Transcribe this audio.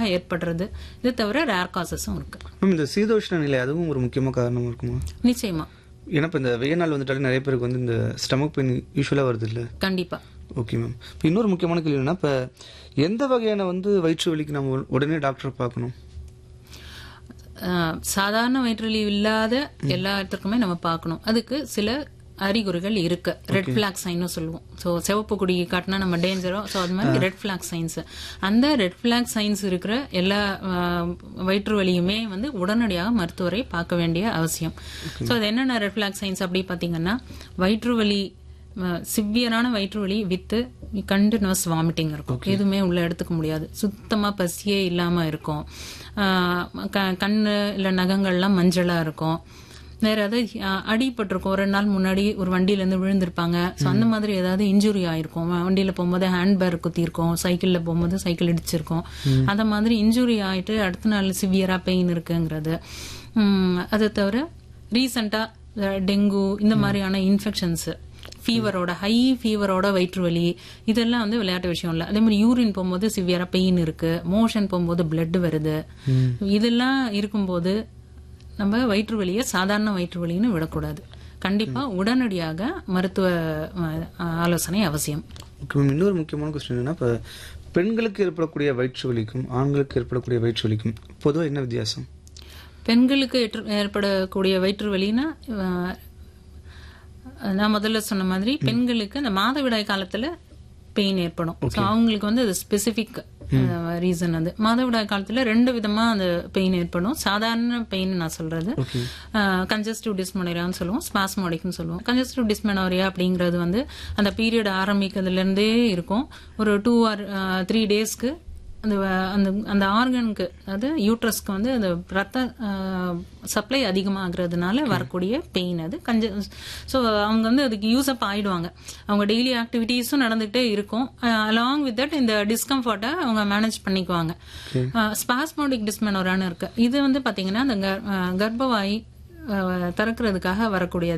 உடனடியாக ஏற்படுறது இது தவிர ரேர் காசஸும் இருக்கு மேம் இந்த சீதோஷ்ண நிலை அதுவும் ஒரு முக்கியமான காரணமா இருக்குமா நிச்சயமா ஏன்னா இப்போ இந்த வெயில் நாள் வந்துட்டாலே நிறைய பேருக்கு வந்து இந்த ஸ்டமக் பெயின் யூஸ்வலாக வருது இல்லை கண்டிப்பா ஓகே மேம் இப்போ இன்னொரு முக்கியமான கேள்வி என்னன்னா இப்போ எந்த வகையான வந்து வயிற்று வலிக்கு நம்ம உடனே டாக்டரை பார்க்கணும் அஹ், சாதாரண வயிற்றுவலி இல்லாத எல்லாத்துக்குமே நம்ம பார்க்கணும் அதுக்கு சில அறிகுறிகள் இருக்கு ரெட் பிளாக் சைன்னு சொல்லுவோம் ஸோ சிவப்பு கொடி காட்டினா நம்ம டேஞ்சரோ ஸோ அது மாதிரி ரெட் பிளாக் சைன்ஸ் அந்த ரெட் பிளாக் சைன்ஸ் இருக்கிற எல்லா அஹ், வயிற்று வலியுமே வந்து உடனடியாக மருத்துவரை பார்க்க வேண்டிய அவசியம் ஸோ அது என்னென்ன ரெட் பிளாக் சைன்ஸ் அப்படி பார்த்தீங்கன்னா வயிற்று வலி சிவியரான வயிற்று வலி வித்து கண்டினியூஸ் வாமிட்டிங் இருக்கும் எதுவுமே உள்ள எடுத்துக்க முடியாது சுத்தமா பசியே இல்லாம இருக்கும் ஆஹ் க- கண்ணு இல்ல நகங்கள்லாம் மஞ்சளா இருக்கும் வேற ஏதாவது அஹ், அடிபட்டிருக்கும் ஒரு நாள் முன்னாடி ஒரு வண்டியில இருந்து விழுந்திருப்பாங்க ஸோ அந்த மாதிரி ஏதாவது இன்ஜுரி ஆயிருக்கும் வ- வண்டியில போகும்போது ஹேண்ட் பேர் குத்திருக்கும் சைக்கிள்ல போகும்போது சைக்கிள் இடிச்சிருக்கும் அந்த மாதிரி இன்ஜுரி ஆயிட்டு அடுத்த நாள் சிவியரா பெயின் இருக்குங்கிறது உம், அது தவிர ரீசெண்டா டெங்கு இந்த மாதிரியான இன்ஃபெக்ஷன்ஸ் ஃபீவரோட ஹை ஃபீவரோட வயிற்று வலி இதெல்லாம் வந்து விளையாட்டு விஷயம் இல்லை அதே மாதிரி யூரின் போகும்போது சிவியரா பெயின் இருக்கு மோஷன் போகும்போது பிளட் வருது இதெல்லாம் இருக்கும்போது நம்ம வயிற்று வலியை சாதாரண வயிற்று வலின்னு விடக்கூடாது கண்டிப்பா உடனடியாக மருத்துவ அஹ், ஆலோசனை அவசியம் ஓகே மேம் இன்னொரு முக்கியமான கொஸ்டின் என்னன்னா இப்போ பெண்களுக்கு ஏற்படக்கூடிய வயிற்று வலிக்கும் ஆண்களுக்கு ஏற்படக்கூடிய வயிற்று வலிக்கும் பொதுவாக என்ன வித்தியாசம் பெண்களுக்கு ஏற்று- ஏற்படக்கூடிய வயிற்று வலினா அஹ், நான் முதல்ல சொன்ன மாதிரி பெண்களுக்கு அந்த மாதவிடாய் காலத்துல பெயின் ஏற்படும் So, அவங்களுக்கு வந்து அது ஸ்பெசிபிக் ரீசன் அது மாதவிடாய் காலத்துல ரெண்டு விதமா அந்த பெயின் ஏற்படும் சாதாரண பெயின் நான் சொல்றது கன்ஜஸ்டிவ் டிஸ்மனோரியான்னு சொல்லுவோம் ஸ்பாஸ்மோடிக்னு சொல்லுவோம் கன்ஜஸ்டிவ் டிஸ்மனோரியா அப்படிங்கிறது வந்து அந்த பீரியட் ஆரம்பிக்கிறதுல இருந்தே இருக்கும் ஒரு டூ ஆர் த்ரீ டேஸ்க்கு அந்த வ- அந்த அந்த ஆர்கனுக்கு அதாவது யூட்ரஸ்க்கு வந்து அந்த ரத்த சப்ளை அதிகமாகிறதுனால வரக்கூடிய பெயின் அது கஞ்ச ஸோ அவங்க வந்து அதுக்கு யூஸ் அப் ஆயிடுவாங்க அவங்க டெய்லி ஆக்டிவிட்டீஸும் நடந்துகிட்டே இருக்கும் அலாங் வித் தட் இந்த டிஸ்கம்ஃபர்ட்டை அவங்க மேனேஜ் பண்ணிக்குவாங்க ஸ்பாஸ்மோடிக் டிஸ்மெனோரான்னு இருக்கு இது வந்து பாத்தீங்கன்னா அந்த கர்- அஹ், கர்ப்பவாய் அஹ், திறக்கிறதுக்காக வரக்கூடியது